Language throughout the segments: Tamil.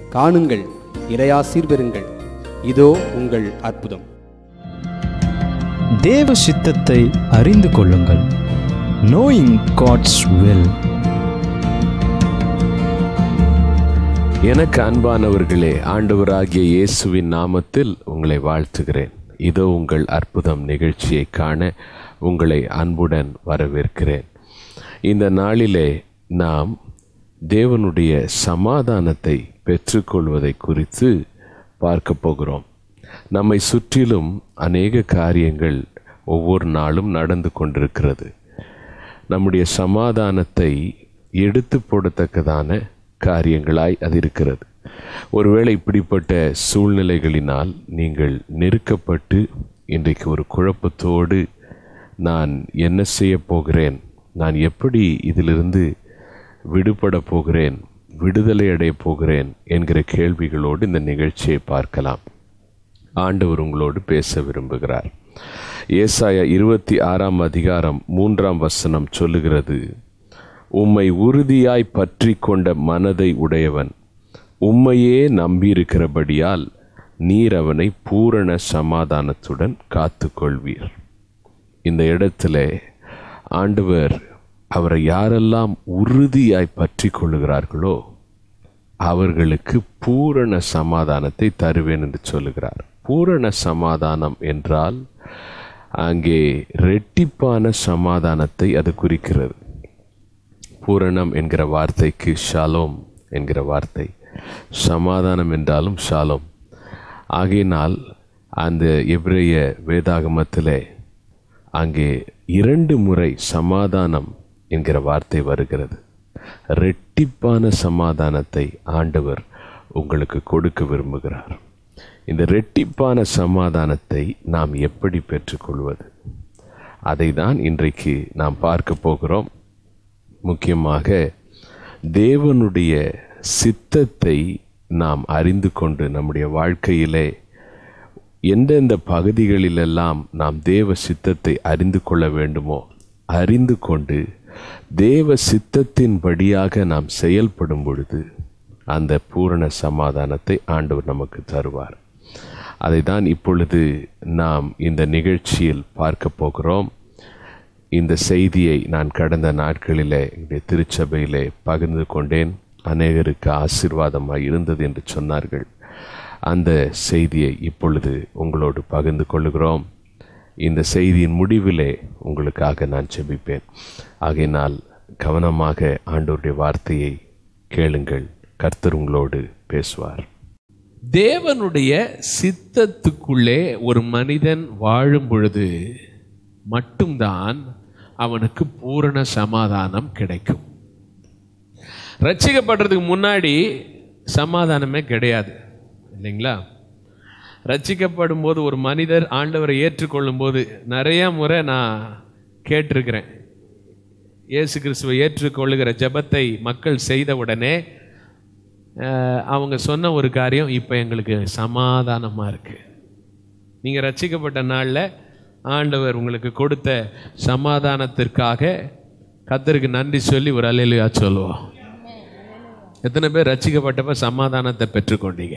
காணுங்கள் இறையாசீர் பெறுங்கள் இதோ உங்கள் அற்புதம் தேவ சித்தத்தை அறிந்து கொள்ளுங்கள் நோயிங் காட்ஸ் வில் எனக்கு அன்பானவர்களே ஆண்டவராகிய இயேசுவின் நாமத்தில் உங்களை வாழ்த்துகிறேன் இதோ உங்கள் அற்புதம் நிகழ்ச்சியை காண உங்களை அன்புடன் வரவேற்கிறேன் இந்த நாளிலே நாம் தேவனுடைய சமாதானத்தை பெற்றுக்கொள்வதை குறித்து பார்க்க போகிறோம் நம்மை சுற்றிலும் அநேக காரியங்கள் ஒவ்வொரு நாளும் நடந்து கொண்டிருக்கிறது நம்முடைய சமாதானத்தை எடுத்து போடத்தக்கதான காரியங்களாய் அது இருக்கிறது ஒருவேளை இப்படிப்பட்ட சூழ்நிலைகளினால் நீங்கள் நெருக்கப்பட்டு இன்றைக்கு ஒரு குழப்பத்தோடு நான் என்ன செய்ய போகிறேன் நான் எப்படி இதிலிருந்து விடுபட போகிறேன் விடுதலை அடையப் போகிறேன் என்கிற கேள்விகளோடு இந்த நிகழ்ச்சியை பார்க்கலாம் ஆண்டவர் உங்களோடு பேச விரும்புகிறார் ஏசாயா இருபத்தி ஆறாம் அதிகாரம் மூன்றாம் வசனம் சொல்லுகிறது உம்மை உறுதியாய் பற்றி கொண்ட மனதை உடையவன் உம்மையே நம்பியிருக்கிறபடியால் நீர் அவனை பூரண சமாதானத்துடன் காத்துக்கொள்வீர் இந்த இடத்துல ஆண்டவர் அவரை யாரெல்லாம் உறுதியாய் பற்றி கொள்ளுகிறார்களோ அவர்களுக்கு பூரண சமாதானத்தை தருவேன் என்று சொல்லுகிறார் பூரண சமாதானம் என்றால் அங்கே ரெட்டிப்பான சமாதானத்தை அது குறிக்கிறது பூரணம் என்கிற வார்த்தைக்கு ஷாலோம் என்கிற வார்த்தை சமாதானம் என்றாலும் ஷாலோம் ஆகையினால் அந்த எபிரேய வேதாகமத்திலே அங்கே இரண்டு முறை சமாதானம் என்கிற வார்த்தை வருகிறது ரெட்டிப்பான சமாதானத்தை ஆண்டவர் உங்களுக்கு கொடுக்க விரும்புகிறார் இந்த ரெட்டிப்பான சமாதானத்தை நாம் எப்படி பெற்றுக்கொள்வது அதை தான் இன்றைக்கு நாம் பார்க்க போகிறோம் முக்கியமாக தேவனுடைய சித்தத்தை நாம் அறிந்து கொண்டு நம்முடைய வாழ்க்கையிலே எந்தெந்த பகுதிகளிலெல்லாம் நாம் தேவ சித்தத்தை அறிந்து கொள்ள வேண்டுமோ அறிந்து கொண்டு தேவ சித்தத்தின்படியாக நாம் செயல்படும் பொழுது அந்த பூரண சமாதானத்தை ஆண்டவர் நமக்கு தருவார் அதை தான் இப்பொழுது நாம் இந்த நிகழ்ச்சியில் பார்க்க போகிறோம் இந்த செய்தியை நான் கடந்த நாட்களிலே என்னுடைய திருச்சபையிலே பகிர்ந்து கொண்டேன் அநேகருக்கு ஆசீர்வாதமாய் இருந்தது என்று சொன்னார்கள் அந்த செய்தியை இப்பொழுது உங்களோடு பகிர்ந்து கொள்ளுகிறோம் இந்த செய்தியின் முடிவிலே உங்களுக்காக நான் செபிப்பேன் ஆகையினால் கவனமாக ஆண்டோருடைய வார்த்தையை கேளுங்கள் கர்த்தர் உங்களோடு பேசுவார் தேவனுடைய சித்தத்துக்குள்ளே ஒரு மனிதன் வாழும் பொழுது மட்டும்தான் அவனுக்கு பூரண சமாதானம் கிடைக்கும் ரட்சிக்கப்படுறதுக்கு முன்னாடி சமாதானமே கிடையாது இல்லைங்களா ரட்சிக்கப்படும் போது ஒரு மனிதர் ஆண்டவரை ஏற்றுக்கொள்ளும் போது நிறைய முறை நான் கேட்டிருக்கிறேன் இயேசு கிறிஸ்துவை ஏற்றுக்கொள்ளுகிற ஜெபத்தை மக்கள் செய்த உடனே அஹ், அவங்க சொன்ன ஒரு காரியம் இப்போ எங்களுக்கு சமாதானமாக இருக்குது நீங்கள் ரட்சிக்கப்பட்ட நாளில் ஆண்டவர் உங்களுக்கு கொடுத்த சமாதானத்திற்காக கத்தருக்கு நன்றி சொல்லி ஒரு அலையிலையா சொல்லுவோம் எத்தனை பேர் ரட்சிக்கப்பட்டப்ப சமாதானத்தை பெற்றுக்கொண்டீங்க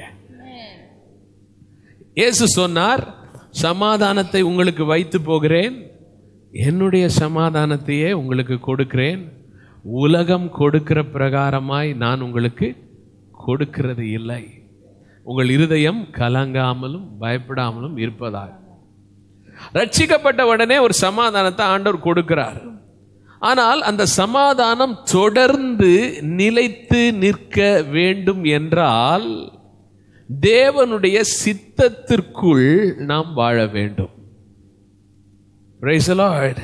இயேசு சொன்னார் சமாதானத்தை உங்களுக்கு வைத்து போகிறேன் என்னுடைய சமாதானத்தையே உங்களுக்கு கொடுக்கிறேன் உலகம் கொடுக்கிற பிரகாரமாய் நான் உங்களுக்கு கொடுக்கிறது இல்லை உங்கள் இருதயம் கலங்காமலும் பயப்படாமலும் இருப்பதாக ரட்சிக்கப்பட்ட உடனே ஒரு சமாதானத்தை ஆண்டவர் கொடுக்கிறார் ஆனால் அந்த சமாதானம் தொடர்ந்து நிலைத்து நிற்க வேண்டும் என்றால் தேவனுடைய சித்தத்திற்குள் நாம் வாழ வேண்டும் Praise the Lord.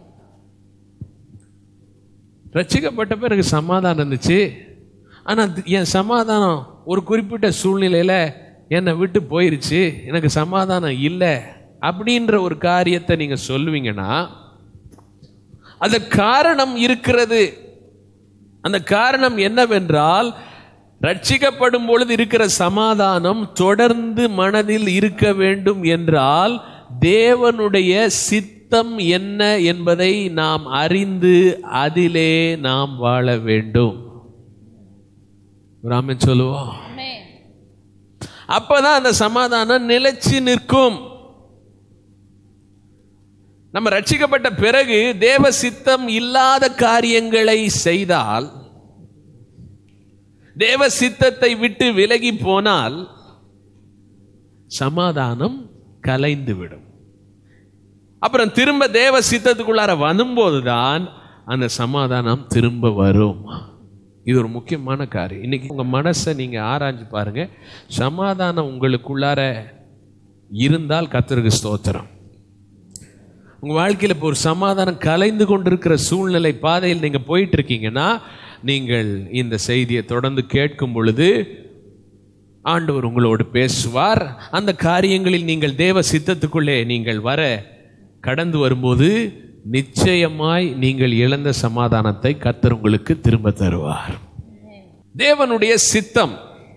ரட்சிக்கப்பட்ட பிறகு சமாதானம் இருந்துச்சு ஆனால் என் சமாதானம் ஒரு குறிப்பிட்ட சூழ்நிலையில் என்னை விட்டு போயிருச்சு எனக்கு சமாதானம் இல்லை அப்படின்ற ஒரு காரியத்தை நீங்கள் சொல்லுவீங்கன்னா அந்த காரணம் இருக்கிறது அந்த காரணம் என்னவென்றால் ரட்சிக்கப்படும் பொழுது இருக்கிற சமாதானம் தொடர்ந்து மனதில் இருக்க வேண்டும் என்றால் தேவனுடைய சித்தம் என்ன என்பதை நாம் அறிந்து அதிலே நாம் வாழ வேண்டும் ராமன் சொல்லுவோம் அப்பதான் அந்த சமாதானம் நிலைச்சு நிற்கும் நம்ம ரட்சிக்கப்பட்ட பிறகு தேவ சித்தம் இல்லாத காரியங்களை செய்தால் தேவ சித்தத்தை விட்டு விலகி போனால் சமாதானம் கலைந்துவிடும் அப்புறம் திரும்ப தேவ சித்தத்துக்குள்ளார வரும்போதுதான் அந்த சமாதானம் திரும்ப வரும் இது ஒரு முக்கியமான காரியம் இன்னைக்கு உங்க மனசை நீங்க ஆராய்ஞ்சு பாருங்க சமாதானம் உங்களுக்குள்ளார இருந்தால் கர்த்தருக்கு ஸ்தோத்திரம் உங்க வாழ்க்கையில் இப்போ ஒரு சமாதானம் கலைந்து கொண்டிருக்கிற சூழ்நிலை பாதையில் நீங்க போயிட்டு இருக்கீங்கன்னா நீங்கள் இந்த செய்தியை தொடர்ந்து கேட்கும் பொழுது ஆண்டவர் உங்களோடு பேசுவார் அந்த காரியங்களில் நீங்கள் தேவ சித்தத்துக்குள்ளே நீங்கள் வர கடந்து வரும்போது நிச்சயமாய் நீங்கள் இழந்த சமாதானத்தை கர்த்தர் உங்களுக்கு திரும்ப தருவார் தேவனுடைய சித்தம்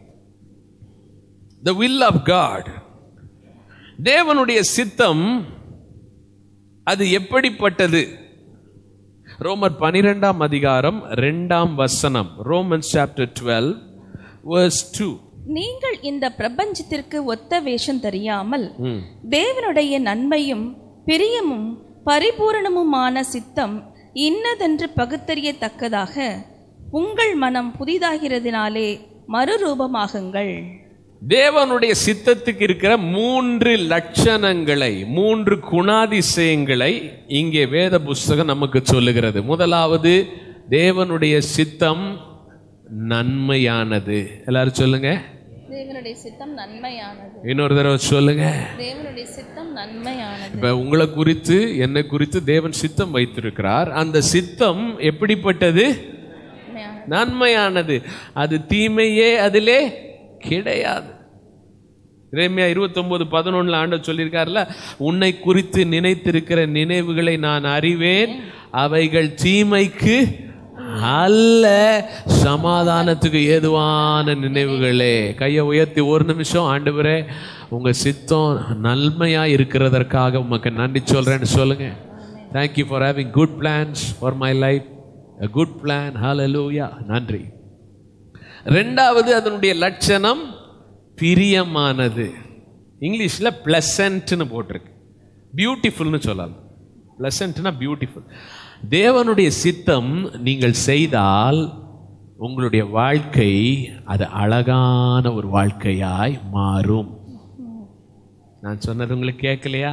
த வில் ஆஃப் காட் தேவனுடைய சித்தம் அது எப்படிப்பட்டது ரோமர் பனிரெண்டாம் அதிகாரம் ரெண்டாம் வசனம் Romans chapter twelve verse two நீங்கள் இந்த பிரபஞ்சத்திற்கு ஒத்த வேஷம் தெரியாமல் தேவனுடைய நன்மையும் பிரியமும் பரிபூரணமுமான சித்தம் இன்னதென்று பகுத்தறியத்தக்கதாக உங்கள் மனம் புதிதாகிறதினாலே மறுரூபமாகுங்கள் தேவனுடைய சித்தத்துக்கு இருக்கிற மூன்று லட்சணங்களை மூன்று குணாதிசயங்களை இங்கே வேத புஸ்தகம் நமக்கு சொல்லுகிறது முதலாவது தேவனுடைய சித்தம் நன்மையானது எல்லாரும் சொல்லுங்க தேவனுடைய சித்தம் நன்மையானது இன்னொரு தடவை சொல்லுங்க தேவனுடைய சித்தம் நன்மையானது இப்ப உங்களை குறித்து என்னை குறித்து தேவன் சித்தம் வைத்திருக்கிறார் அந்த சித்தம் எப்படிப்பட்டது நன்மையானது. நன்மையானது அது தீமையே அதிலே கிடையாது இறைமையா இருபத்தொன்பது பதினொன்னுல ஆண்டவர் சொல்லியிருக்காருல உன்னை குறித்து நினைத்திருக்கிற நினைவுகளை நான் அறிவேன் அவைகள் தீமைக்கு அல்ல சமாதானத்துக்கு ஏதுவான நினைவுகளே கையை உயர்த்தி ஒரு நிமிஷம் ஆண்டவரே உங்க சித்தம் நன்மையா இருக்கிறதற்காக உமக்கு நன்றி சொல்றேன்னு சொல்லுங்க thank you for having good plans for my life a good plan ஹalleluya நன்றி ரெண்டாவது அதனுடைய லட்சணம் பிரியமானது இங்கிலீஷில் ப்ளசன்ட்னு போட்டிருக்கு பியூட்டிஃபுல்னு சொல்லலாம் ப்ளசன்ட்னா பியூட்டிஃபுல் தேவனுடைய சித்தம் நீங்கள் செய்தால் உங்களுடைய வாழ்க்கை அது அழகான ஒரு வாழ்க்கையாய் மாறும் நான் சொன்னது உங்களுக்கு கேட்கலையா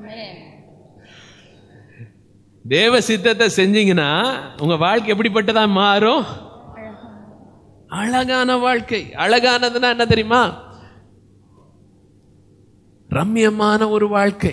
தேவ சித்தத்தை செஞ்சீங்கன்னா உங்க வாழ்க்கை எப்படிப்பட்டதா மாறும் அழகான வாழ்க்கை அழகானதுன்னா என்ன தெரியுமா ரம்யமான ஒரு வாழ்க்கை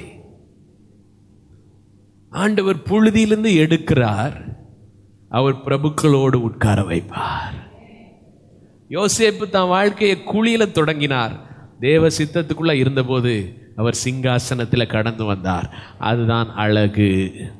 ஆண்டவர் புழுதியிலிருந்து எடுக்கிறார் அவர் பிரபுக்களோடு உட்கார வைப்பார் யோசேப்பு தன் வாழ்க்கையை குழியில தொடங்கினார் தேவ சித்தத்துக்குள்ள இருந்தபோது அவர் சிங்காசனத்தில் கடந்து வந்தார் அதுதான் அழகு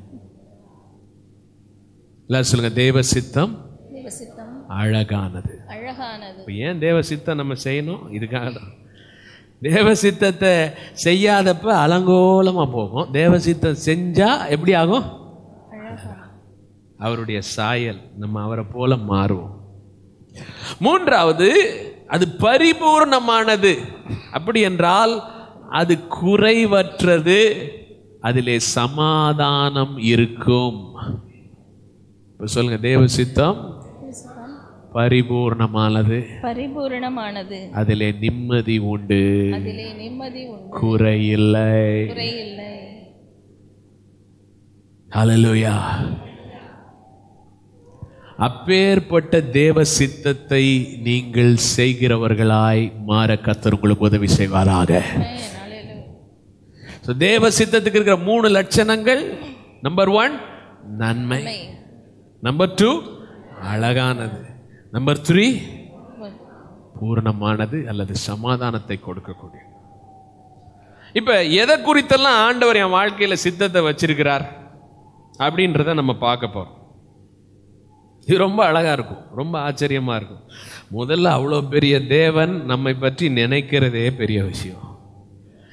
எல்லாரும் சொல்லுங்க தேவ சித்தம் தேவ சித்தம் அழகானது அழகானது இப்போ ஏன் தேவ சித்தம் நம்ம செய்யணும் இதுக்காக தான் தேவ சித்தத்தை செய்யாதப்ப அலங்கோலமா போகும் தேவ சித்தம் செஞ்சா எப்படி ஆகும் அவருடைய சாயல் நம்ம அவரை போல மாறுவோம் மூன்றாவது அது பரிபூர்ணமானது அப்படி என்றால் அது குறைவற்றது அதிலே சமாதானம் இருக்கும் இப்ப சொல்லுங்க தேவ சித்தம் பரிபூர்ணமானது பரிபூரணமானது அதிலே நிம்மதி உண்டு அதிலே நிம்மதி உண்டு குறையில்லை குறையில்லை ஹalleluya அப்பேற்பட்ட தேவ சித்தத்தை நீங்கள் செய்கிறவர்களாய் மாற கத்தர் உங்களுக்கு உதவி செய்வாராக So, தேவ சித்தத்துக்கு இருக்கிற மூணு லட்சணங்கள் நம்பர் ஒன் நன்மை நம்பர் டூ அழகானது நம்பர் த்ரீ பூரணமானது அல்லது சமாதானத்தை கொடுக்கக்கூடிய இப்ப எதை குறித்தெல்லாம் ஆண்டவர் என் வாழ்க்கையில சித்தத்தை வச்சிருக்கிறார் அப்படின்றத நம்ம பார்க்க போறோம் இது ரொம்ப அழகா இருக்கும் ரொம்ப ஆச்சரியமா இருக்கும் முதல்ல அவ்வளோ பெரிய தேவன் நம்மை பற்றி நினைக்கிறதே பெரிய விஷயம்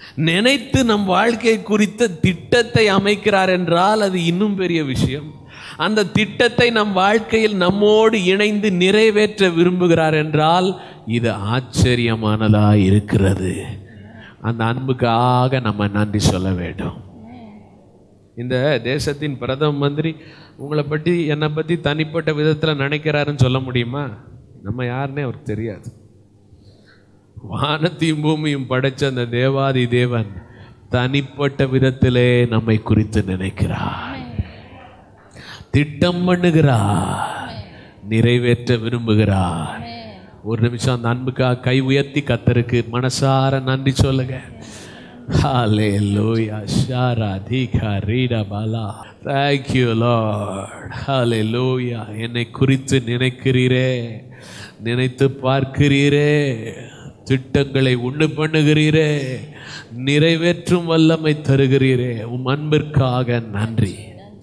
நினைத்து நம் வாழ்க்கை குறித்த திட்டத்தை அமைக்கிறார் என்றால் அது இன்னும் பெரிய விஷயம் அந்த திட்டத்தை நம் வாழ்க்கையில் நம்மோடு இணைந்து நிறைவேற்ற விரும்புகிறார் என்றால் இது ஆச்சரியமானதா இருக்கிறது அந்த அன்புக்காக நம்ம நன்றி சொல்ல வேண்டும் இந்த தேசத்தின் பிரதம மந்திரி உங்களை பற்றி என்னை பற்றி தனிப்பட்ட விதத்தில் நினைக்கிறாருன்னு சொல்ல முடியுமா நம்ம யாருன்னே அவருக்கு தெரியாது வானத்தையும் பூமியும் படைச்ச அந்த தேவாதி தேவன் தனிப்பட்ட விதத்திலே நம்மை குறித்து நினைக்கிறார் திட்டம் பண்ணுகிறார் நிறைவேற்ற விரும்புகிறார் ஒரு நிமிஷம் அந்த அன்புக்காக கை உயர்த்தி கத்தருக்கு மனசார நன்றி சொல்லுங்க Hallelujah. Shara dika rida bala. Thank you, Lord. Hallelujah. என்னை குறித்து நினைக்கிறீரே நினைத்து பார்க்கிறீரே திட்டங்களை உண்டு பண்ணுகிறீரே நிறைவேற்றும் வல்லமை தருகிறீரே உம் அன்பிற்காக நன்றி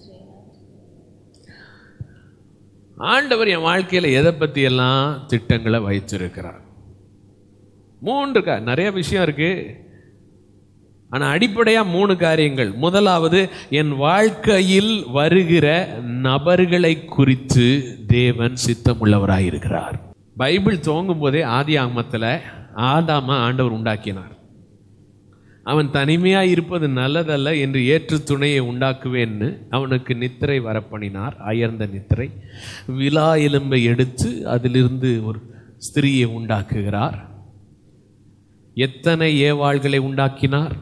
ஆண்டவர் என் வாழ்க்கையில எதை பத்தி எல்லாம் திட்டங்களை வைத்திருக்கிறார் மூன்று கா நிறைய விஷயம் இருக்கு ஆனா அடிப்படையா மூணு காரியங்கள் முதலாவது என் வாழ்க்கையில் வருகிற நபர்களை குறித்து தேவன் சித்தமுள்ளவராய் இருக்கிறார் பைபிள் துவங்கும் போதே ஆதி ஆகமத்தில் ஆதாம ஆண்டவர் உண்டாக்கினார் அவன் தனிமையா இருப்பது நல்லதல்ல என்று ஏற்று துணையை உண்டாக்குவேன்னு அவனுக்கு நித்திரை வரப்பண்ணினார் அயர்ந்த நித்திரை விலா எலும்பை எடுத்து அதிலிருந்து ஒரு ஸ்திரீயை உண்டாக்குகிறார் எத்தனை ஏவாள்களை உண்டாக்கினார்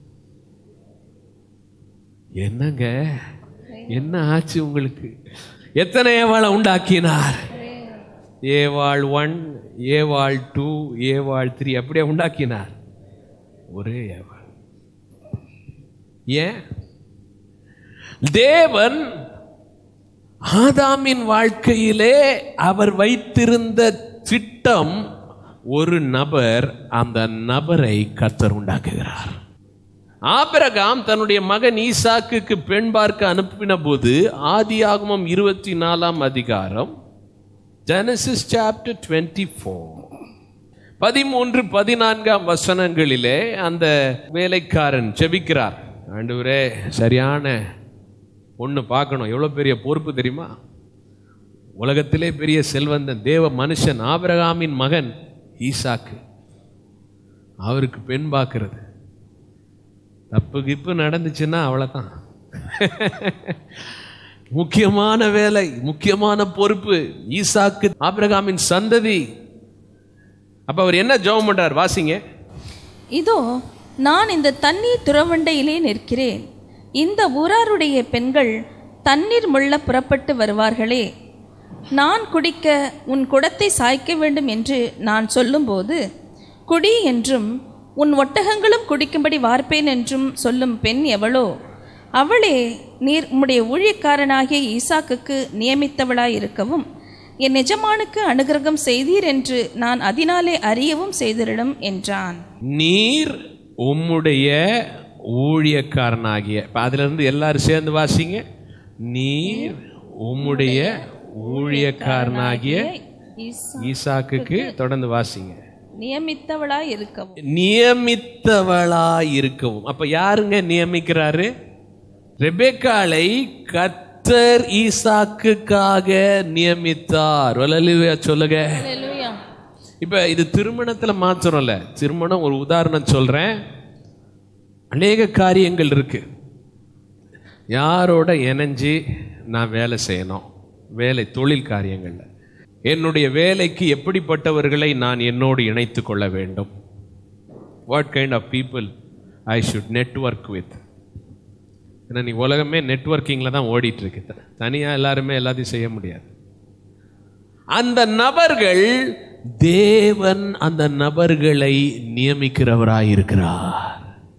என்னங்க என்ன ஆச்சு உங்களுக்கு எத்தனை ஏவாளை உண்டாக்கினார் ஏவாள் ஒன் ஏவாள் டூ ஏவாள் த்ரீ அப்படியே உண்டாக்கினார் ஒரே ஏவாள் ஏன் தேவன் ஆதாமின் வாழ்க்கையிலே அவர் வைத்திருந்த திட்டம் ஒரு நபர் அந்த நபரை கர்த்தர் உண்டாக்குகிறார் ஆபிரகாம் தன்னுடைய மகன் ஈசாக்குக்கு பெண் பார்க்க அனுப்பின போது ஆதியாகமம் இருபத்தி நாலாம் அதிகாரம் ஜெனசிஸ் சாப்டர் டுவெண்ட்டி ஃபோர் பதிமூன்று பதினான்காம் வசனங்களிலே அந்த வேலைக்காரன் ஜெபிக்கிறார் ஆண்டவரே சரியான பொண்ணு பார்க்கணும் எவ்வளோ பெரிய பொறுப்பு தெரியுமா உலகத்திலே பெரிய செல்வந்தன் தேவ மனுஷன் ஆபிரகாமின் மகன் ஈசாக்கு அவருக்கு பெண் பார்க்கிறது தப்பு கிப்பு நடந்துச்சுன்னா அவ்வளோதான் முக்கியமான வேலை முக்கியமான பொறுப்பு ஈசாக்கு ஆபிரகாமின் சந்ததி அப்ப அவர் என்ன ஜெபம் பண்றார் வாசிங்க இதோ நான் இந்த தண்ணீர் துறவண்டையிலே நிற்கிறேன் இந்த ஊராருடைய பெண்கள் தண்ணீர் முள்ள புறப்பட்டு வருவார்களே நான் குடிக்க உன் குடத்தை சாய்க்க வேண்டும் என்று நான் சொல்லும்போது குடி என்றும் உன் ஒட்டகங்களும் குடிக்கும்படி வார்ப்பேன் என்றும் சொல்லும் பெண் எவளோ அவளே நீர் உம்முடைய ஊழியக்காரனாகிய ஈசாக்குக்கு நியமித்தவளாயிருக்கவும் என் எஜமானுக்கு அனுகிரகம் செய்தீர் என்று நான் அதனாலே அறியவும் செய்திருடும் என்றான் நீர் உம்முடைய ஊழியக்காரனாகிய இப்ப அதுல இருந்து எல்லாரும் சேர்ந்து வாசிங்க நீர் உம்முடைய ஊழியக்காரனாகிய ஈசா ஈசாக்குக்கு தொடர்ந்து வாசிங்க நியமித்தவளாய் இருக்கவும் நியமித்தவளா இருக்கவும் அப்ப யாருங்க நியமிக்கிறாரு ரெபேக்காளை கர்த்தர் ஈசாக்குக்காக நியமித்தார் வலலுவையா சொல்லுங்க ஹalleluya இப்ப இது திருமணத்துல மாத்திரம் இல்ல திருமணம் ஒரு உதாரணம் சொல்றேன் அநேக காரியங்கள் இருக்கு யாரோட இணைஞ்சு நான் வேலை செய்யணும் வேலை தொழில் காரியங்கள்ல என்னுடைய வேலைக்கு எப்படிப்பட்டவர்களை நான் என்னோடு இணைத்து கொள்ள வேண்டும் what kind of people I should network with ஏன்னா நீ உலகமே நெட்வொர்க்கிங்கில் தான் ஓடிட்டு இருக்கு தனியாக எல்லாருமே எல்லாத்தையும் செய்ய முடியாது அந்த நபர்கள் தேவன் அந்த நபர்களை நியமிக்கிறவராயிருக்கிறார்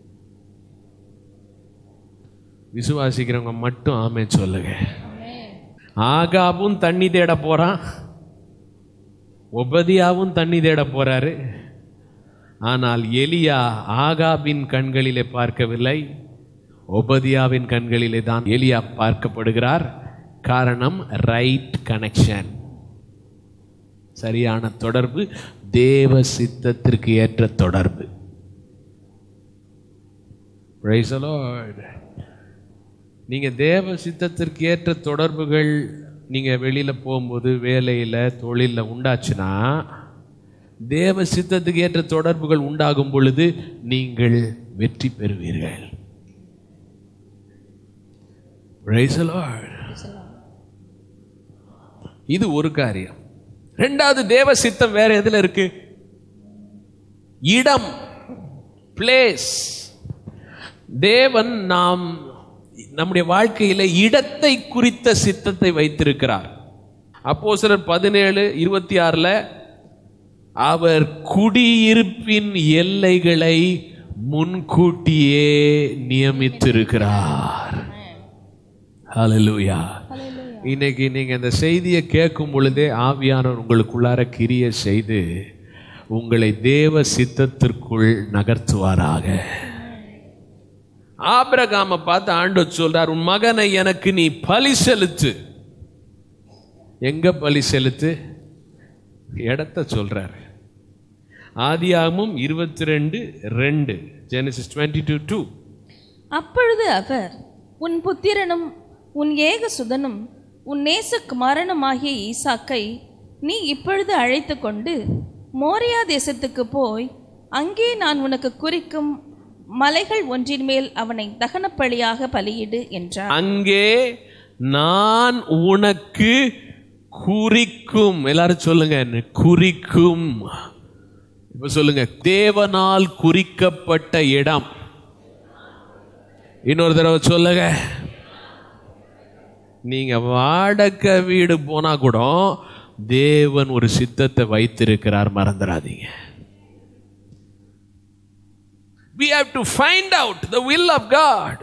விசுவாசிக்கிறவங்க மட்டும் ஆமே சொல்லுங்க ஆகாவும் தண்ணி தேட போறான் ஒபதியாவும் தண்ணி தேட போறாரு ஆனால் எலியா ஆகாபின் கண்களிலே பார்க்கவில்லை ஒபதியாவின் கண்களிலே தான் எலியா பார்க்கப்படுகிறார் காரணம் ரைட் கனெக்ஷன் சரியான தொடர்பு தேவ சித்தத்திற்கு ஏற்ற தொடர்பு Praise the Lord. நீங்க தேவ சித்தத்திற்கு ஏற்ற தொடர்புகள் நீங்க வெளியில போகும்போது வேலையில தொழில்ல உண்டாச்சுன்னா தேவ சித்தத்துக்கு ஏற்ற தொடர்புகள் உண்டாகும் பொழுது நீங்கள் வெற்றி பெறுவீர்கள் Praise the Lord. இது ஒரு காரியம் ரெண்டாவது தேவ சித்தம் வேற எதுல இருக்கு இடம் பிளேஸ் தேவன் நாம் நம்முடைய வாழ்க்கையில இடத்தை குறித்த சித்தத்தை வைத்திருக்கிறார் அப்போ சிலர் பதினேழு இருபத்தி ஆறுல அவர் குடியிருப்பின் எல்லைகளை முன்கூட்டியே நியமித்திருக்கிறார் ஹalleluya இன்னைக்கு நீங்க இந்த செய்தியை கேட்கும் பொழுதே ஆவியானவர் உங்களுக்குள்ளார கிரிய செய்து உங்களை தேவ சித்தத்திற்குள் நகர்த்துவாராக ஆபிரகாம பார்த்து ஆண்டவர் சொல்றார் உன் மகனை எனக்கு நீ பலி செலுத்து எங்க பலி செலுத்து இடத்த சொல்றார் ஆதியாகமும் இருபத்தி ரெண்டு ரெண்டு ஜெனசிஸ் டுவெண்ட்டி டூ டூ அப்பொழுது அவர் உன் புத்திரனும் உன் ஏக சுதனும் உன் நேசகுமாரனுமாகிய ஈசாக்கை நீ இப்பொழுது அழைத்து கொண்டு மோரியா தேசத்துக்கு போய் அங்கே நான் உனக்கு குறிக்கும் மலைகள் ஒன்றின் மேல் அவனை தகனப்பலியாக பலியிடு என்றார் அங்கே நான் உனக்கு குறிக்கும் எல்லாரும் சொல்லுங்க குறிக்கும் இப்ப சொல்லுங்க தேவனால் குறிக்கப்பட்ட இடம் இன்னொரு தடவை சொல்லுங்க நீங்க வாடகை வீடு போனா கூட தேவன் ஒரு சித்தத்தை வைத்திருக்கிறார் மறந்துடாதீங்க we have to find out the will of god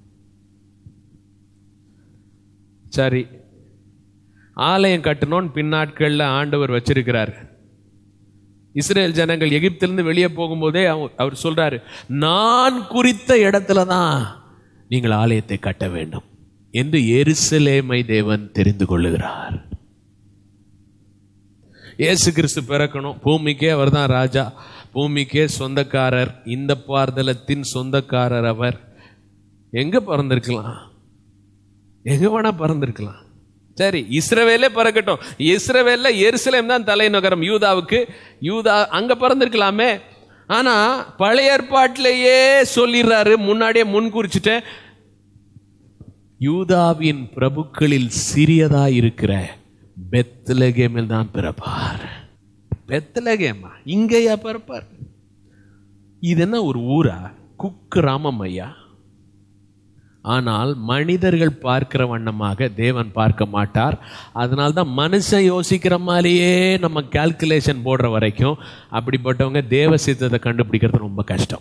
சரி ஆலயம் கட்டணும்னு பின்னாட்களில் ஆண்டவர் வச்சிருக்கிறார் இஸ்ரேல் ஜனங்கள் எகிப்திலிருந்து வெளியே போகும்போதே அவ- அவர் சொல்றாரு நான் குறித்த இடத்துல தான் நீங்கள் ஆலயத்தை கட்ட வேண்டும் என்று எருசலேமை தேவன் தெரிந்து கொள்ளுகிறார் இயேசு கிறிஸ்து பிறக்கணும் பூமிக்கே அவர்தான் ராஜா பூமிக்கே சொந்தக்காரர் இந்த பார்தலத்தின் சொந்தக்காரர் அவர் எங்க பிறந்திருக்கலாம் எங்க வேணா பிறந்திருக்கலாம் சரி இஸ்ரவேலே பிறக்கட்டும் இஸ்ரவேல்ல எருசலேம் தான் தலைநகரம் யூதாவுக்கு யூதா அங்க பிறந்திருக்கலாமே ஆனா பழைய ஏற்பாட்டிலேயே சொல்லிடுறாரு முன்னாடியே முன் குறிச்சிட்டேன் யூதாவின் பிரபுக்களில் சிறியதா இருக்கிற பெத்லகேமில் தான் பிறப்பார் பெத்லகேமா இங்கேயா பிறப்பார் இது என்ன ஒரு ஊரா குக்கிராமம் ஐயா ஆனால் மனிதர்கள் பார்க்கிற வண்ணமாக தேவன் பார்க்க மாட்டார் அதனால தான் மனுஷன் யோசிக்கிற மாதிரியே நம்ம கால்குலேஷன் போடுற வரைக்கும் அப்படிப்பட்டவங்க தேவ சித்தத்தை கண்டுபிடிக்கிறது ரொம்ப கஷ்டம்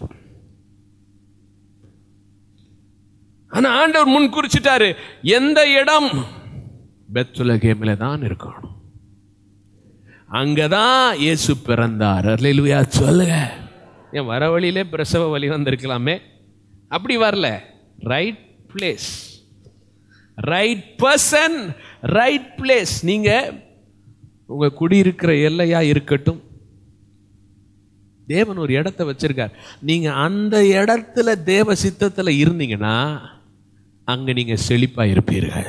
ஆனா ஆண்டவர் முன் குறிச்சிட்டாரு எந்த இடம் பெத்துலகேமில தான் இருக்கணும் அங்கதான் இயேசு பிறந்தார் அல்லேலூயா சொல்லுங்க என் வர வழியிலே பிரசவ வழி வந்திருக்கலாமே அப்படி வரல right place right person right place நீங்க உங்க குடியிருக்கிற எல்லையா இருக்கட்டும் தேவன் ஒரு இடத்த வச்சிருக்கார் நீங்க அந்த இடத்துல தேவ சித்தத்துல இருந்தீங்கன்னா அங்க நீங்க செழிப்பா இருப்பீர்கள்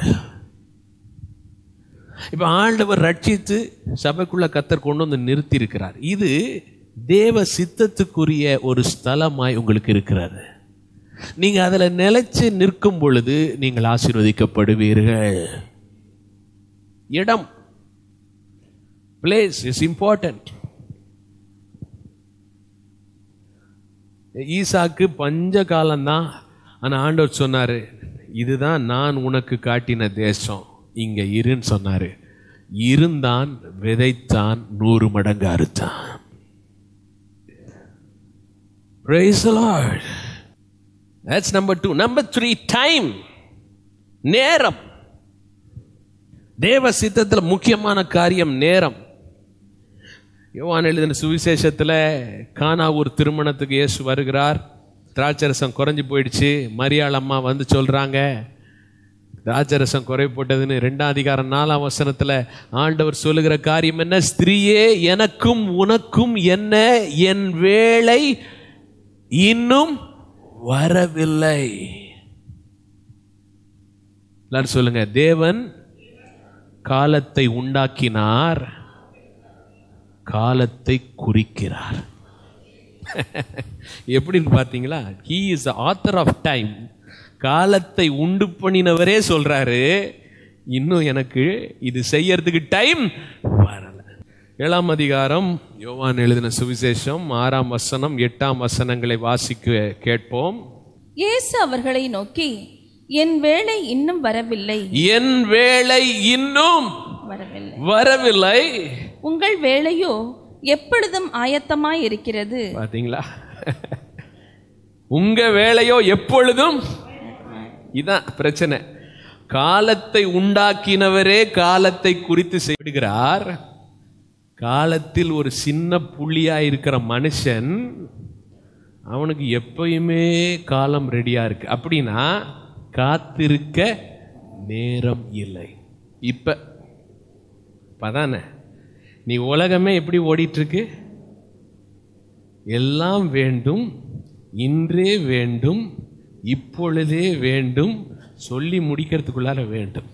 இப்ப ஆண்டவர் ரட்சித்து சபைக்குள்ள கத்தர் கொண்டு வந்து நிறுத்தி இருக்கிறார் இது தேவ சித்தத்துக்குரிய ஒரு ஸ்தலமாய் உங்களுக்கு இருக்கிறது நீங்க அதுல நிலைச்சு நிற்கும் பொழுது நீங்கள் ஆசீர்வதிக்கப்படுவீர்கள் இடம் பிளேஸ் இஸ் இம்பார்ட்டன்ட் ஈசாக்கு பஞ்ச காலம்தான் ஆனால் ஆண்டவர் சொன்னார் இதுதான் நான் உனக்கு காட்டின தேசம் இங்க இருன்னு சொன்னாரு இருந்தான் விதைத்தான் நூறு மடங்கு அறுத்தான் Praise the Lord. That's number two. Number three, time. நேரம் தேவ சித்தத்தில் முக்கியமான காரியம் நேரம் யோவான் எழுதின சுவிசேஷத்தில் கானா ஒரு திருமணத்துக்கு இயேசு வருகிறார் திராட்சரசம் குறைஞ்சு போயிடுச்சு மரியாள் அம்மா வந்து சொல்றாங்க திராட்சரசம் குறை போட்டதுன்னு ரெண்டாம் அதிகாரம் நாலாம் வசனத்துல ஆண்டவர் சொல்லுகிற காரியம் என்ன ஸ்திரீயே எனக்கும் உனக்கும் என்ன என் வேலை இன்னும் வரவில்லை எல்லாரும் சொல்லுங்க தேவன் காலத்தை உண்டாக்கினார் காலத்தை குறிக்கிறார் எப்படின்னு பார்த்தீங்களா he is author of time காலத்தை உண்டு பண்ணினவரே சொல்றாரு இன்னும் எனக்கு இது செய்யறதுக்கு டைம் வரல ஏழாம் அதிகாரம் யோவான் எழுதின சுவிசேஷம் ஆறாம் வசனம் எட்டாம் வசனங்களை வாசிக்க கேட்போம் இயேசு அவர்களை நோக்கி என் வேளை இன்னும் வரவில்லை என் வேலை இன்னும் வரவில்லை வரவில்லை உங்கள் வேலையோ எப்பொழுதும் ஆயத்தமாய் இருக்கிறது பாத்தீங்களா உங்க வேலையோ எப்பொழுதும் இதான் பிரச்சனை காலத்தை உண்டாக்கினவரே காலத்தை குறித்து செய்கிறார் காலத்தில் ஒரு சின்ன புள்ளியா இருக்கிற மனுஷன் அவனுக்கு எப்பயுமே காலம் ரெடியா இருக்கு அப்படின்னா காத்திருக்க நேரம் இல்லை இப்ப இப்பதானே நீ உலகமே எப்படி ஓடிட்டு இருக்கு எல்லாம் வேண்டும் இன்றே வேண்டும் இப்பொழுதே வேண்டும் சொல்லி முடிக்கிறதுக்குள்ளார வேண்டும்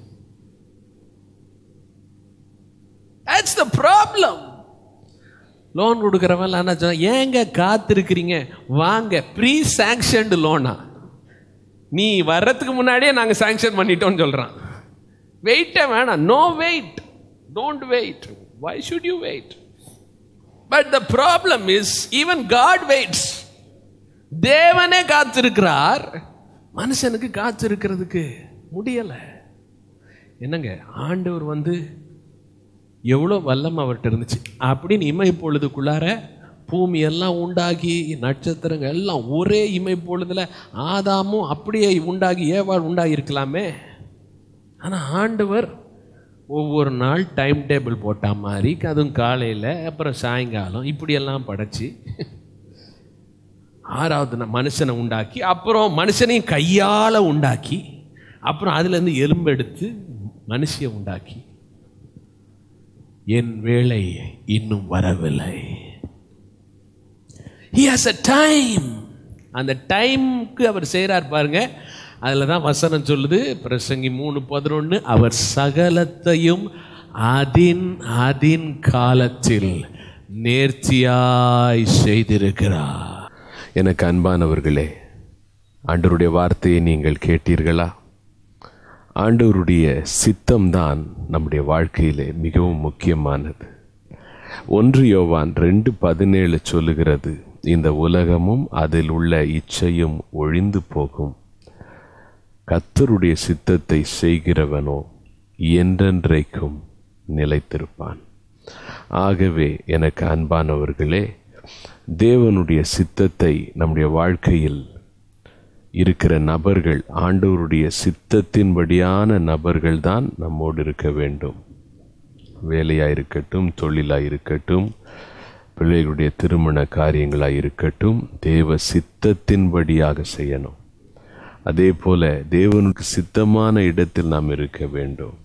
That's the problem. லோன் கொடுக்குறவன் என்ன சொன்னா ஏங்க காத்திருக்கிறீங்க வாங்க ப்ரீ சாங்ஷன்டு லோனா நீ வர்றதுக்கு முன்னாடியே நாங்கள் சாங்ஷன் பண்ணிட்டோம்னு சொல்கிறான் வெயிட்டே வேணாம் no wait don't wait why should you wait but the problem is even God waits தேவனே காத்திருக்கிறார் மனுஷனுக்கு காத்திருக்கிறதுக்கு முடியல என்னங்க ஆண்டவர் வந்து எவ்வளோ வல்லம் அவர்கிட்ட இருந்துச்சு அப்படின்னு இமை பொழுதுக்குள்ளார பூமி எல்லாம் உண்டாகி நட்சத்திரங்கள் எல்லாம் ஒரே இமை பொழுதுல ஆதாமும் அப்படியே உண்டாகி ஏவாள் உண்டாகி இருக்கலாமே ஆனால் ஆண்டவர் ஒவ்வொரு நாள் டைம் டேபிள் போட்ட மாதிரி அதுவும் காலையில் அப்புறம் சாயங்காலம் இப்படியெல்லாம் படைச்சி ஆறாவது நா- மனுஷனை உண்டாக்கி அப்புறம் மனுஷனையும் கையால் உண்டாக்கி அப்புறம் அதுலேருந்து எலும்பெடுத்து மனுஷியை உண்டாக்கி என் வேலை இன்னும் வரவில்லை he has a time அந்த டைம்க்கு அவர் செய்கிறார் பாருங்க அதில் தான் வசனம் சொல்லுது பிரசங்கி மூணு பதினொன்று அவர் சகலத்தையும் அதின் அதின் காலத்தில் நேர்த்தியாய் செய்திருக்கிறார் எனக்கு அன்பானவர்களே ஆண்டவருடைய வார்த்தையை நீங்கள் கேட்டீர்களா ஆண்டவருடைய சித்தம்தான் நம்முடைய வாழ்க்கையிலே மிகவும் முக்கியமானது ஒன்று யோவான் ரெண்டு பதினேழு சொல்லுகிறது இந்த உலகமும் அதில் உள்ள இச்சையும் ஒழிந்து போகும் கத்தருடைய சித்தத்தை செய்கிறவனோ என்றென்றைக்கும் நிலைத்திருப்பான் ஆகவே எனக்கு அன்பானவர்களே தேவனுடைய சித்தத்தை நம்முடைய வாழ்க்கையில் இருக்கிற நபர்கள் ஆண்டவருடைய சித்தத்தின்படியான நபர்கள் தான் நம்மோடு இருக்க வேண்டும் வேலையாக இருக்கட்டும் தொழிலாக இருக்கட்டும் பிள்ளைகளுடைய திருமண காரியங்களாக இருக்கட்டும் தேவ சித்தத்தின்படியாக செய்யணும் அதே போல தேவனுக்கு சித்தமான இடத்தில் நாம் இருக்க வேண்டும்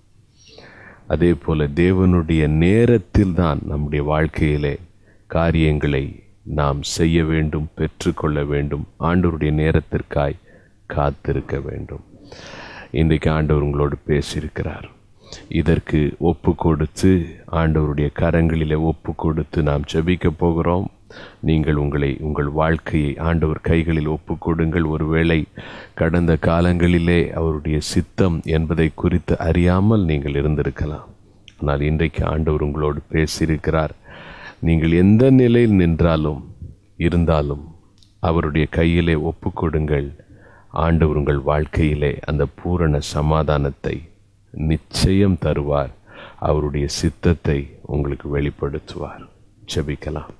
அதே போல தேவனுடைய நேரத்தில் தான் நம்முடைய வாழ்க்கையிலே காரியங்களை நாம் செய்ய வேண்டும் பெற்றுக்கொள்ள வேண்டும் ஆண்டவருடைய நேரத்திற்காய் காத்திருக்க வேண்டும் இன்றைக்கு ஆண்டவர் உங்களோடு பேசியிருக்கிறார் இதற்கு ஒப்பு கொடுத்து ஆண்டவருடைய கரங்களிலே ஒப்பு கொடுத்து நாம் ஜெபிக்க போகிறோம் நீங்கள் உங்களை உங்கள் வாழ்க்கையை ஆண்டவர் கைகளில் ஒப்பு கொடுங்கள் ஒருவேளை கடந்த காலங்களிலே அவருடைய சித்தம் என்பதை குறித்து அறியாமல் நீங்கள் இருந்திருக்கலாம் ஆனால் இன்றைக்கு ஆண்டவர் உங்களோடு பேசியிருக்கிறார் நீங்கள் எந்த நிலையில் நின்றாலும் இருந்தாலும் அவருடைய கையிலே ஒப்பு கொடுங்கள் ஆண்டவர் உங்கள் வாழ்க்கையிலே அந்த பூரண சமாதானத்தை நிச்சயம் தருவார் அவருடைய சித்தத்தை உங்களுக்கு வெளிப்படுத்துவார் ஜெபிக்கலாம்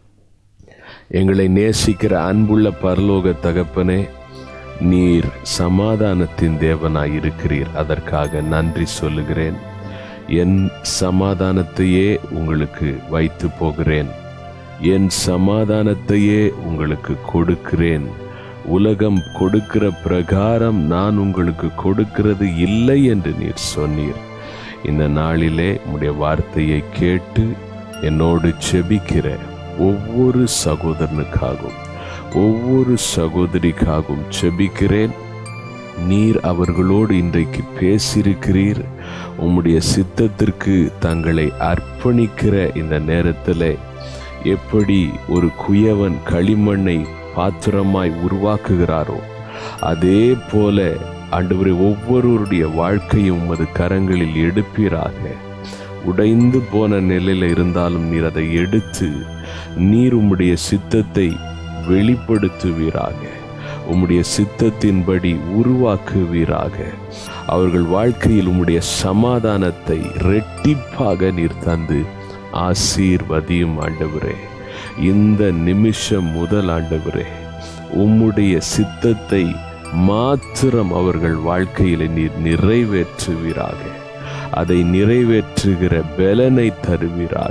எங்களை நேசிக்கிற அன்புள்ள பரலோக தகப்பனே நீர் சமாதானத்தின் தேவனாய் இருக்கிறீர் அதற்காக நன்றி சொல்லுகிறேன் என் சமாதானத்தையே உங்களுக்கு வைத்து போகிறேன் என் சமாதானத்தையே உங்களுக்கு கொடுக்கிறேன் உலகம் கொடுக்கிற பிரகாரம் நான் உங்களுக்கு கொடுக்கிறது இல்லை என்று நீர் சொன்னீர் இந்த நாளிலே உம்முடைய வார்த்தையை கேட்டு என்னோடு செபிக்கிற ஒவ்வொரு சகோதரனுக்காகவும் ஒவ்வொரு சகோதரிக்காகவும் செபிக்கிறேன் நீர் அவர்களோடு இன்றைக்கு பேசியிருக்கிறீர் உம்முடைய சித்தத்திற்கு தங்களை அர்ப்பணிக்கிற இந்த நேரத்தில் எப்படி ஒரு குயவன் களிமண்ணை பாத்திரமாய் உருவாக்குகிறாரோ அதே போல ஆண்டவரே ஒவ்வொருவருடைய வாழ்க்கையும் உமது கரங்களில் எடுப்பீராக உடைந்து போன நிலையில இருந்தாலும் நீர் அதை எடுத்து நீர் உம்முடைய சித்தத்தை வெளிப்படுத்துவீராக உம்முடைய சித்தத்தின்படி உருவாக்குவீராக அவர்கள் வாழ்க்கையில் உம்முடைய சமாதானத்தை ரெட்டிப்பாக நீர் தந்து ஆசீர்வதியும் ஆண்டவரே இந்த நிமிஷம் முதல் ஆண்டவரே உம்முடைய சித்தத்தை மாத்திரம் அவர்கள் வாழ்க்கையில் நீர் நிறைவேற்றுவீராக அதை நிறைவேற்றுகிற பலனை தருவீராக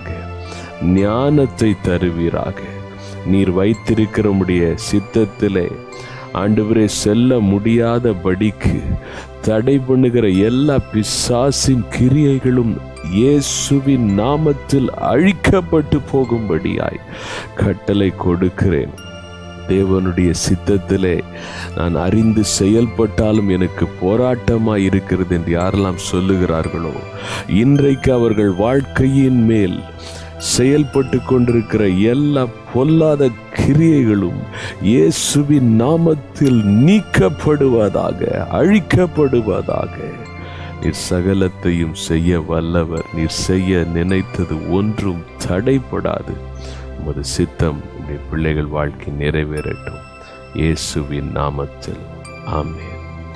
ஞானத்தை தருவீராக நீர் வைத்திருக்கிற உம்முடைய சித்தத்திலே ஆண்டவரே செல்ல முடியாதபடிக்கு தடை பண்ணுகிற எல்லா பிசாசின் கிரியைகளும் இயேசுவின் நாமத்தில் அழிக்கப்பட்டு போகும்படியாய் கட்டளை கொடுக்கிறேன் தேவனுடைய சித்தத்திலே நான் அறிந்து செயல்பட்டாலும் எனக்கு போராட்டமாய் இருக்கிறது என்று யாரெல்லாம் சொல்லுகிறார்களோ இன்றைக்கு அவர்கள் வாழ்க்கையின் மேல் செயல்பட்டு கொண்டிருக்கிற எல்லா பொல்லாத கிரியைகளும் இயேசுவின் நாமத்தில் நீக்கப்படுவதாக அழிக்கப்படுவதாக நீர் சகலத்தையும் செய்ய வல்லவர் நீர் செய்ய நினைத்தது ஒன்றும் தடைப்படாது உமது சித்தம் உடைய பிள்ளைகள் வாழ்க்கை நிறைவேறட்டும் இயேசுவின் நாமத்தில் ஆமென்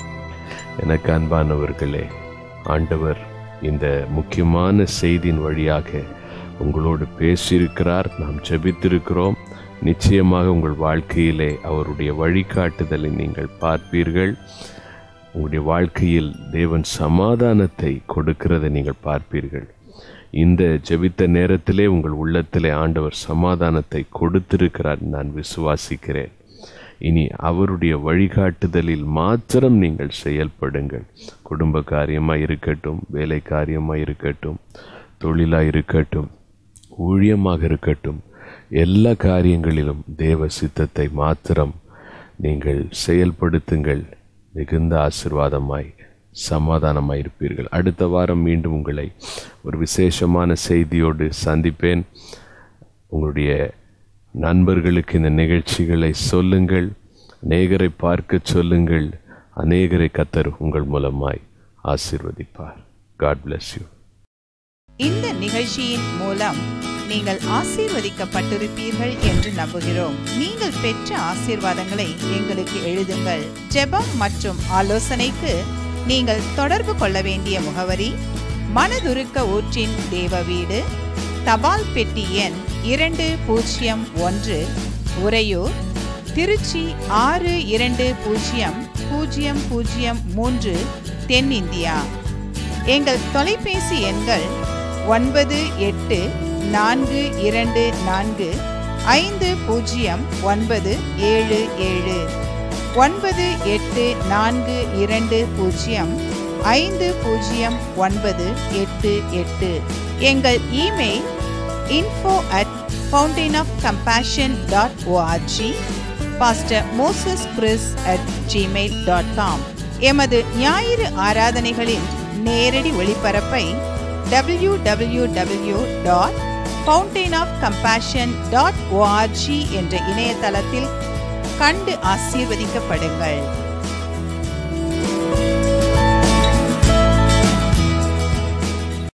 எனக்கு அன்பானவர்களே ஆண்டவர் இந்த முக்கியமான செய்தியின் வழியாக உங்களோடு பேசியிருக்கிறார் நாம் ஜெபித்திருக்கிறோம் நிச்சயமாக உங்கள் வாழ்க்கையிலே அவருடைய வழிகாட்டுதலை நீங்கள் பார்ப்பீர்கள் உங்களுடைய வாழ்க்கையில் தேவன் சமாதானத்தை கொடுக்கிறதை நீங்கள் பார்ப்பீர்கள் இந்த ஜெபித்த நேரத்திலே உங்கள் உள்ளத்திலே ஆண்டவர் சமாதானத்தை கொடுத்திருக்கிறார் நான் விசுவாசிக்கிறேன் இனி அவருடைய வழிகாட்டுதலில் மாத்திரம் நீங்கள் செயல்படுங்கள் குடும்ப காரியமாக இருக்கட்டும் வேலை காரியமாக இருக்கட்டும் தொழிலாக இருக்கட்டும் ஊழியமாக இருக்கட்டும் எல்லா காரியங்களிலும் தேவ சித்தத்தை மாத்திரம் நீங்கள் செயல்படுத்துங்கள் மிகுந்த ஆசிர்வாதமாய் சமாதானமாய் இருப்பீர்கள் அடுத்த வாரம் மீண்டும் உங்களை ஒரு விசேஷமான செய்தியோடு சந்திப்பேன் உங்களுடைய நண்பர்களுக்கு இந்த நிகழ்ச்சிகளை சொல்லுங்கள் அநேகரை பார்க்க சொல்லுங்கள் அநேகரை கத்தர் உங்கள் மூலமாய் ஆசீர்வதிப்பார் காட் bless யூ இந்த நிகழ்ச்சியின் மூலம் நீங்கள் ஆசீர்வதிக்கப்பட்டிருப்பீர்கள் என்று நம்புகிறோம் நீங்கள் பெற்ற ஆசீர்வாதங்களை எங்களுக்கு எழுதுங்கள் ஜெபம் மற்றும் ஆலோசனைக்கு நீங்கள் தொடர்பு கொள்ள வேண்டிய முகவரி மனதுருக்க ஊற்றின் தேவ வீடு தபால் பெட்டி எண் இரண்டு பூஜ்ஜியம் ஒன்று உறையூர் திருச்சி ஆறு இரண்டு பூஜ்ஜியம் பூஜ்ஜியம் பூஜ்ஜியம் மூன்று தென்னிந்தியா எங்கள் தொலைபேசி எண்கள் ஒன்பது எட்டு நான்கு இரண்டு நான்கு ஐந்து பூஜ்ஜியம் ஒன்பது ஏழு ஏழு ஒன்பது எட்டு நான்கு இரண்டு பூஜ்ஜியம் ஐந்து பூஜ்ஜியம் ஒன்பது எட்டு எட்டு எங்கள் email info at fountain of compassion dot ORG pastor Moses Chris at Gmail dot com எமது ஞாயிறு ஆராதனைகளின் நேரடி ஒளிபரப்பை W W W dot fountain of compassion dot ORG என்ற இணையதளத்தில் கண்டு ஆசீர்வதிக்கப்படுங்கள்